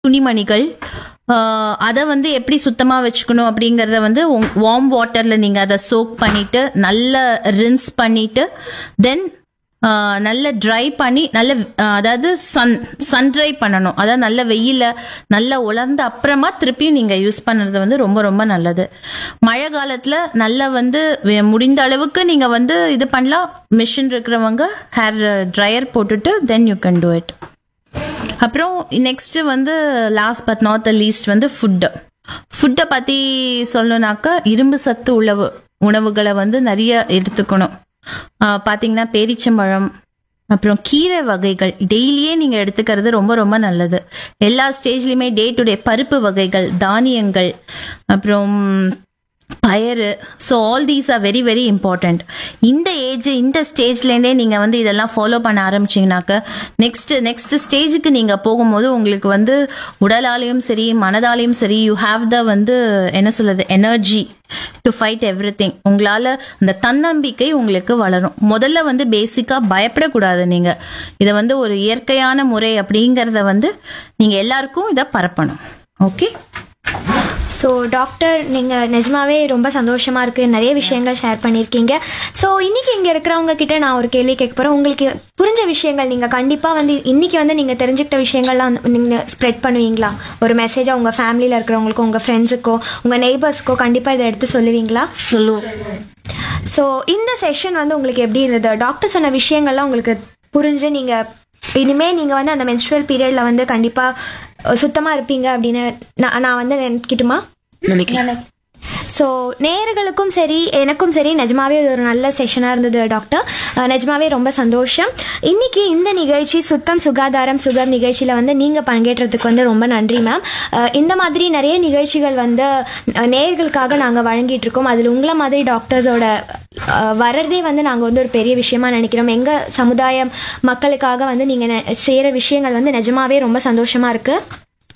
துணிமணிகள் அதை வந்து எப்படி சுத்தமாக வச்சுக்கணும் அப்படிங்கிறத வந்து வார்ம் வாட்டரில் நீங்கள் அதை சோக் பண்ணிட்டு நல்லா ரின்ஸ் பண்ணிட்டு தென் நல்ல ட்ரை பண்ணி நல்ல ஆஹ், அதாவது சன் சன் ட்ரை பண்ணணும் அதாவது நல்ல வெயில நல்லா உலர்ந்த அப்புறமா திருப்பியும் நீங்கள் யூஸ் பண்ணுறது வந்து ரொம்ப ரொம்ப நல்லது மழை காலத்தில் நல்லா வந்து வே- முடிந்த அளவுக்கு நீங்கள் வந்து இது பண்ணலாம் மிஷின் இருக்கிறவங்க ஹேர் ட்ரையர் போட்டுட்டு then you can do it அப்புறம் நெக்ஸ்ட் வந்து last but not the least வந்து ஃபுட்டு ஃபுட்டை பற்றி சொல்லணுனாக்கா இரும்பு சத்து உணவு உணவுகளை வந்து நிறைய எடுத்துக்கணும் ஆஹ் பார்த்தீங்கன்னா பேரிச்சம்பழம் அப்புறம் கீரை வகைகள் டெய்லியே நீங்கள் எடுத்துக்கிறது ரொம்ப ரொம்ப நல்லது எல்லா ஸ்டேஜ்லையுமே டே டு டே பருப்பு வகைகள் தானியங்கள் அப்புறம் பயறு so all these are very very important இந்த ஏஜ் இந்த ஸ்டேஜ்லேருந்தே நீங்கள் வந்து இதெல்லாம் ஃபாலோ பண்ண ஆரம்பிச்சிங்கனாக்க நெக்ஸ்ட் நெக்ஸ்ட் ஸ்டேஜுக்கு நீங்கள் போகும்போது உங்களுக்கு வந்து உடலாலையும் சரி மனதாலையும் சரி யூ ஹாவ் த வந்து என்ன சொல்றது energy to fight everything உங்களால் அந்த தன்னம்பிக்கை உங்களுக்கு வளரும் முதல்ல வந்து பேசிக்காக பயப்படக்கூடாது நீங்கள் இதை வந்து ஒரு இயற்கையான முறை அப்படிங்கிறத வந்து நீங்கள் எல்லாருக்கும் இதை பரப்பணும் ஓகே ஸோ டாக்டர் நீங்கள் நிஜமாவே ரொம்ப சந்தோஷமாக இருக்குது நிறைய விஷயங்கள் ஷேர் பண்ணியிருக்கீங்க ஸோ இன்றைக்கி இங்கே இருக்கிறவங்க கிட்ட நான் ஒரு கேள்வி கேட்க போகிறேன் உங்களுக்கு புரிஞ்ச விஷயங்கள் நீங்கள் கண்டிப்பாக வந்து இன்றைக்கி வந்து நீங்கள் தெரிஞ்சுக்கிட்ட விஷயங்கள்லாம் நீங்கள் ஸ்ப்ரெட் பண்ணுவீங்களா ஒரு மெசேஜாக உங்கள் ஃபேமிலியில் இருக்கிறவங்களுக்கோ உங்கள் ஃப்ரெண்ட்ஸுக்கோ உங்கள் நெய்பர்ஸ்க்கோ கண்டிப்பாக இதை எடுத்து சொல்லுவீங்களா சொல்லுவோம் ஸோ இந்த செஷன் வந்து உங்களுக்கு எப்படி இருந்தது டாக்டர் சொன்ன விஷயங்கள்லாம் உங்களுக்கு புரிஞ்சு நீங்கள் இனிமே நீங்கள் வந்து அந்த மென்ஸ்ட்ரல் பீரியடில் வந்து கண்டிப்பாக சுத்தமாக இருப்பீங்க அப்படின்னு நான் நான் வந்து நினைக்கட்டுமா நினைக்கிறேன் ஸோ நேயர்களுக்கும் சரி எனக்கும் சரி நிஜமாவே இது ஒரு நல்ல செஷனாக இருந்தது டாக்டர் அஹ் நிஜமாவே ரொம்ப சந்தோஷம் இன்னைக்கு இந்த நிகழ்ச்சி சுத்தம் சுகாதாரம் சுகம் நிகழ்ச்சியில் வந்து நீங்கள் பங்கேற்றதுக்கு வந்து ரொம்ப நன்றி மேம் இந்த மாதிரி நிறைய நிகழ்ச்சிகள் வந்து அஹ், நேயர்களுக்காக நாங்கள் வழங்கிட்டு இருக்கோம் அதில் உங்களை மாதிரி டாக்டர்ஸோட அஹ், வர்றதே வந்து நாங்கள் வந்து ஒரு பெரிய விஷயமா நினைக்கிறோம் எங்கள் சமுதாயம் மக்களுக்காக வந்து நீங்கள் செய்கிற விஷயங்கள் வந்து நிஜமாவே ரொம்ப சந்தோஷமாக இருக்குது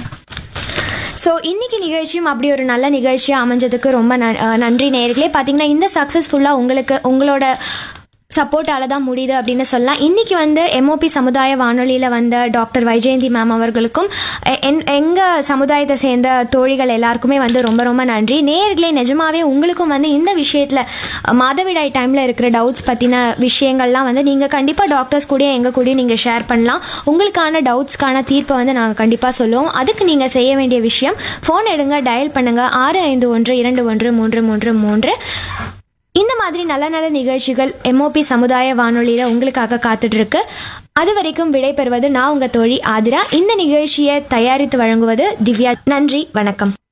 ஸோ இன்னைக்கு நிகழ்ச்சியும் அப்படி ஒரு நல்ல நிகழ்ச்சியாக அமைஞ்சதுக்கு ரொம்ப ந- அஹ் நன்றி நேர்களே பார்த்தீங்கன்னா இந்த சக்ஸஸ்ஃபுல்லாக உங்களுக்கு உங்களோட சப்போர்ட்டால தான் முடியுது அப்படின்னு சொல்லலாம் இன்னைக்கு வந்து எம்ஓபி சமுதாய வானொலியில் வந்த டாக்டர் வைஜெயந்தி மேம் அவர்களுக்கும் எ- என் எங்கள் சமுதாயத்தை சேர்ந்த தோழிகள் எல்லாருக்குமே வந்து ரொம்ப ரொம்ப நன்றி நேர்களே நிஜமாவே உங்களுக்கும் வந்து இந்த விஷயத்தில் மாதவிடாய் டைமில் இருக்கிற டவுட்ஸ் பற்றின விஷயங்கள்லாம் வந்து நீங்கள் கண்டிப்பாக டாக்டர்ஸ் கூட எங்கள் கூடயும் நீங்கள் ஷேர் பண்ணலாம் உங்களுக்கான டவுட்ஸ்க்கான தீர்ப்பை வந்து நாங்கள் கண்டிப்பாக சொல்லுவோம் அதுக்கு நீங்கள் செய்ய வேண்டிய விஷயம் ஃபோன் எடுங்க டயல் பண்ணுங்க ஆறு ஐந்து ஒன்று இரண்டு ஒன்று மூன்று மூன்று மூன்று இந்த மாதிரி நல்ல நல்ல நிகழ்ச்சிகள் எம்ஓபி சமுதாய வானொலியில் உங்களுக்காக காத்துட்டு இருக்கு அது வரைக்கும் விடைபெறுவது நான் உங்க தோழி ஆதிரா இந்த நிகழ்ச்சியை தயாரித்து வழங்குவது திவ்யா நன்றி வணக்கம்